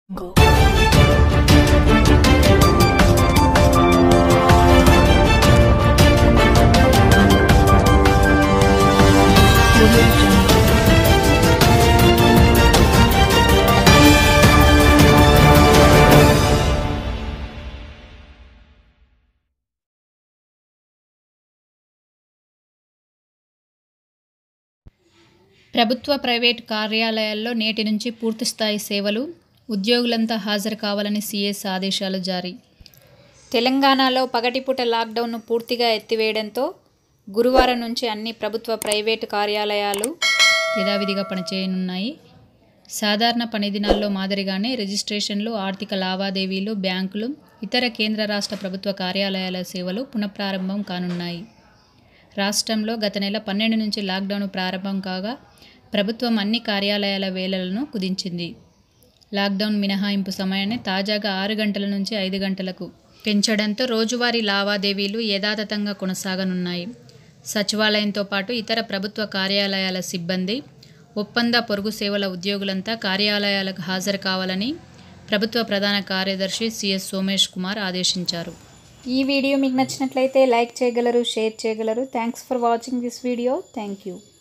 ప్రభుత్వ ప్రైవేటు కార్యాలయాల్లో నేటి నుంచి పూర్తిస్థాయి సేవలు ఉద్యోగులంతా హాజరు కావాలని సీఎస్ ఆదేశాలు జారీ తెలంగాణలో పగటిపూట లాక్డౌన్ను పూర్తిగా ఎత్తివేయడంతో గురువారం నుంచి అన్ని ప్రభుత్వ ప్రైవేటు కార్యాలయాలు యథావిధిగా పనిచేయనున్నాయి సాధారణ పని దినాల్లో మాదిరిగానే రిజిస్ట్రేషన్లు ఆర్థిక లావాదేవీలు బ్యాంకులు ఇతర కేంద్ర రాష్ట్ర ప్రభుత్వ కార్యాలయాల సేవలు పునఃప్రారంభం కానున్నాయి రాష్ట్రంలో గత నెల పన్నెండు నుంచి లాక్డౌన్ ప్రారంభం కాగా ప్రభుత్వం అన్ని కార్యాలయాల వేళలను కుదించింది లాక్డౌన్ మినహాయింపు సమయాన్ని తాజాగా ఆరు గంటల నుంచి ఐదు గంటలకు పెంచడంతో రోజువారీ లావాదేవీలు యథాతథంగా కొనసాగనున్నాయి సచివాలయంతో పాటు ఇతర ప్రభుత్వ కార్యాలయాల సిబ్బంది ఒప్పంద పొరుగు సేవల ఉద్యోగులంతా కార్యాలయాలకు హాజరు కావాలని ప్రభుత్వ ప్రధాన కార్యదర్శి సిఎస్ సోమేష్ కుమార్ ఆదేశించారు ఈ వీడియో మీకు నచ్చినట్లయితే లైక్ చేయగలరు షేర్ చేయగలరు thanks for watching this video thank you